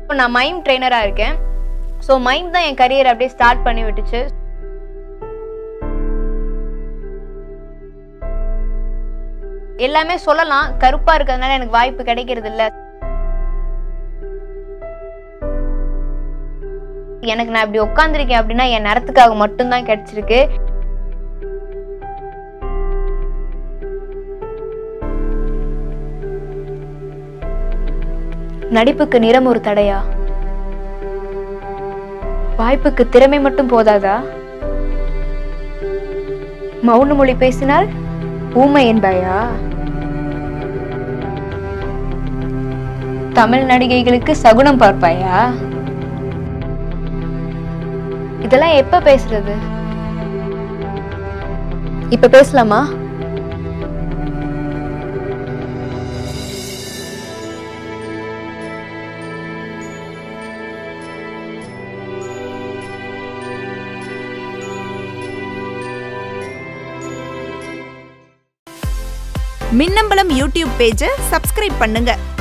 இப்போ நான் மைம் ட்ரெயினராக இருக்கேன் ஸோ மைம் தான் என் கரியர் அப்படியே ஸ்டார்ட் பண்ணி விட்டுச்சு எல்லாமே சொல்லலாம் கருப்பா இருக்கிறதுனால எனக்கு வாய்ப்பு கிடைக்கிறது இல்ல எனக்கு நான் இப்படி உட்காந்துருக்கேன் அப்படின்னா என் நிறத்துக்காக மட்டும்தான் கிடைச்சிருக்கு நடிப்புக்கு நிறம் ஒரு தடையா வாய்ப்புக்கு திறமை மட்டும் போதாதா மௌன மொழி பேசினால் ஊமை என்பாயா தமிழ் நடிகைகளுக்கு சகுனம் பார்ப்பாயா இதெல்லாம் எப்ப பேசுறது இப்ப பேசலாமா மின்னம்பலம் யூடியூப் பேஜை சப்ஸ்கிரைப் பண்ணுங்க